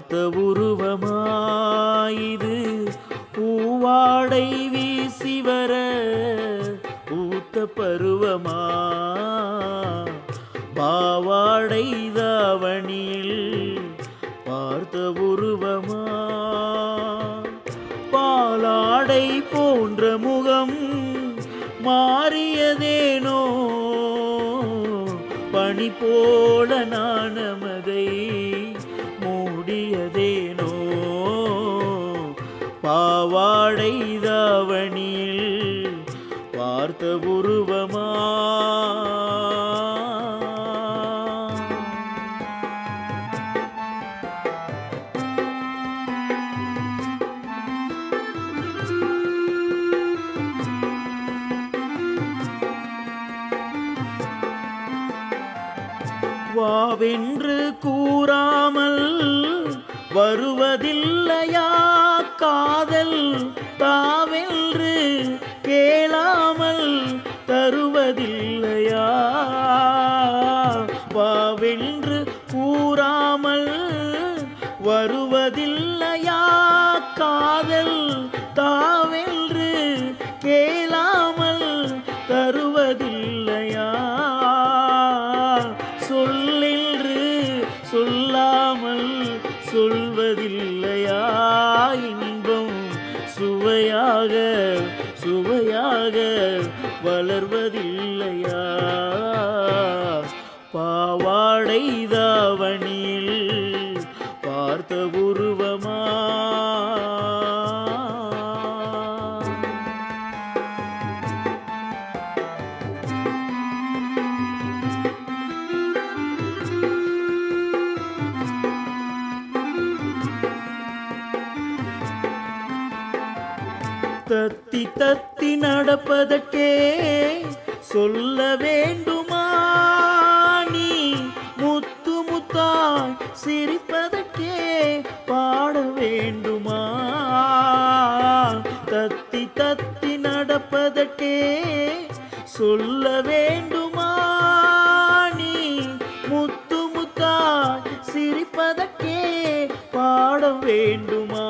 பார்த்த உருவமாயிது பூவாடை வீசி வர பூத்த பருவமா பாவாடை தாவணியில் பார்த்த உருவமா பாலாடை போன்ற முகம் மாறியதேனோ பனி போல நாணமதை மூடியதேனோ பாவாடை தாவணியில் பார்த்த உருவமா வாவென்று கூறாமல் வருவதில்லையா காதல் தாவென்று கேளாமல் தருவதில்லையா வாவென்று கூறாமல் வருவதில்லையா காதல் தாவென்று கேளாமல் தருவதில்லையா சொல்லென்று சொல்லாமல் சொல்வதில்லையா இன்பம் சுவையாக சுவையாக வளர்வதில்லையா பாவாடை தாவணியில் பார்த்த உருவமா தத்தி தத்தி நடப்பதற்கே சொல்ல வேண்டுமா நீ முத்து முத்தாய் சிரிப்பதற்கே பாட வேண்டுமா தத்தி தத்தி நடப்பதற்கே சொல்ல வேண்டுமா நீ முத்து முத்தாய் சிரிப்பதற்கே பாட வேண்டுமா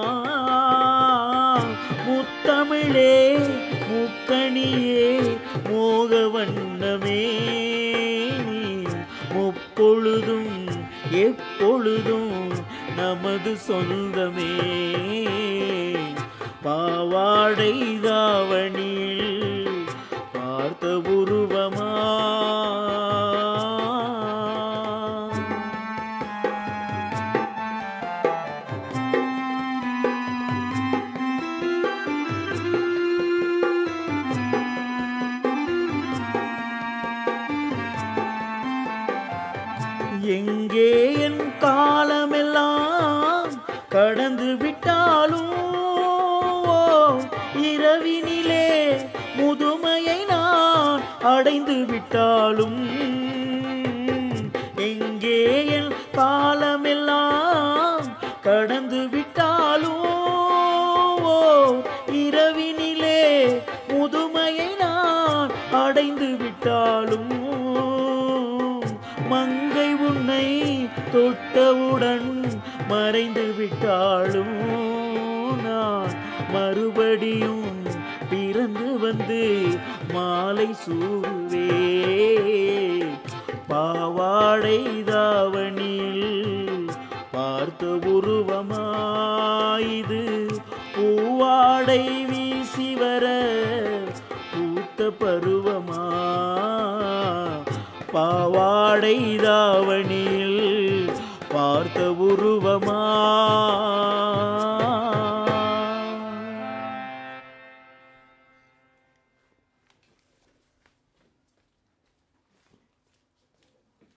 முத்தமிழே முக்கணியே மோக வண்ணமே நீ முப்பொழுதும் எப்பொழுதும் நமது சொந்தமே பாவாடை தாவணியில் பார்த்த உருவமா எங்கே என் காலமெல்லாம் கடந்து விட்டாலும் இரவினிலே முதுமையை நான் அடைந்து விட்டாலும் எங்கே என் காலமெல்லாம் கடந்து விட்டாலும் இரவினிலே முதுமையை நான் அடைந்து விட்டாலும் மங்கை உன்னை தொட்டவுடன் மறைந்து விட்டாலும் நான் மறுபடியும் பிறந்து வந்து மாலை சூடுவே பாவாடை தாவணியில் பார்த்த உருவமாயிது பூவாடை வீசி வர பூத்த பருவமா பாவாடை தாவணியில் பார்த்த உருவமா